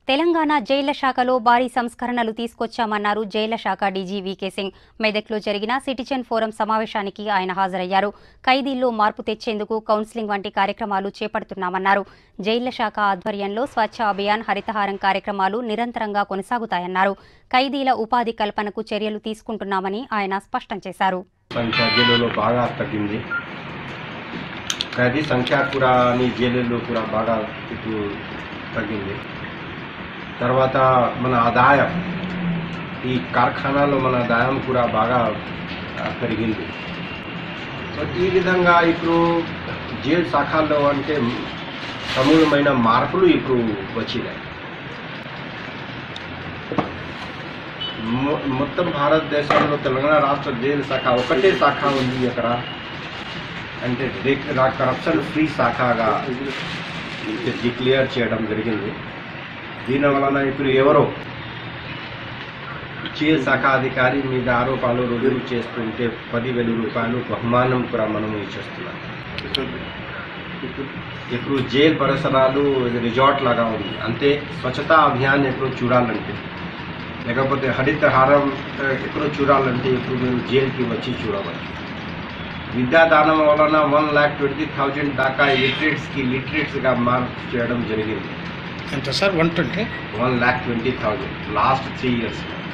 తెలంగాణ జైళ్ల శాఖలో భారీ సంస్కరణలు తీసుకొచ్చామన్నారు జైళ్ల శాఖ డీజీ వీకే సింగ్ మెదక్లో జరిగిన సిటిజన్ ఫోరం సమావేశానికి ఆయన హాజరయ్యారు ఖైదీల్లో మార్పు తెచ్చేందుకు కౌన్సిలింగ్ వంటి కార్యక్రమాలు చేపడుతున్నామన్నారు జైళ్ల శాఖ ఆధ్వర్యంలో స్వచ్ఛ అభియాన్ హరితహారం కార్యక్రమాలు నిరంతరంగా కొనసాగుతాయన్నారు ఖైదీల ఉపాధి కల్పనకు చర్యలు తీసుకుంటున్నామని ఆయన స్పష్టం చేశారు సంఖ్య జైలులో బాగా తగ్గింది ఖైదీ సంఖ్య కూడా అన్ని జైలుల్లో కూడా బాగా ఇప్పుడు తగ్గింది తర్వాత మన ఆదాయం ఈ కార్ఖానాలో మన ఆదాయం కూడా బాగా ఆ, పెరిగింది సో ఈ విధంగా ఇప్పుడు జైలు శాఖల్లో అంటే సమూలమైన మార్పులు ఇప్పుడు వచ్చినాయి మొ- మొత్తం భారతదేశంలో తెలంగాణ రాష్ట్ర జైలు శాఖ ఒకటే శాఖ ఉంది అక్కడ అంటే కరప్షన్ ఫ్రీ శాఖగా డిక్లేర్ చేయడం జరిగింది దీని వలన ఇప్పుడు ఎవరో జైలు శాఖ అధికారి మీద ఆరోపణలు రుజువు చేస్తుంటే పదివేల రూపాయలు బహుమానం కూడా మనం ఇచ్చేస్తున్నాం ఇప్పుడు జైలు పరిసరాలు ఇది రిజార్ట్ లాగా ఉంది అంతే స్వచ్ఛతా అభియాన్ ఎప్పుడు చూడాలంటే లేకపోతే హరితహారం ఆ, ఎక్కడో చూడాలంటే ఇప్పుడు మీరు జైలుకి వచ్చి చూడవచ్చు విద్యాదానం వలన వన్ ల్యాక్ ట్వంటీ థౌజండ్ దాకా లిటరేట్స్కి లిటరేట్స్గా మార్క్ చేయడం జరిగింది ఎంత sir one twenty one lakh twenty thousand last three years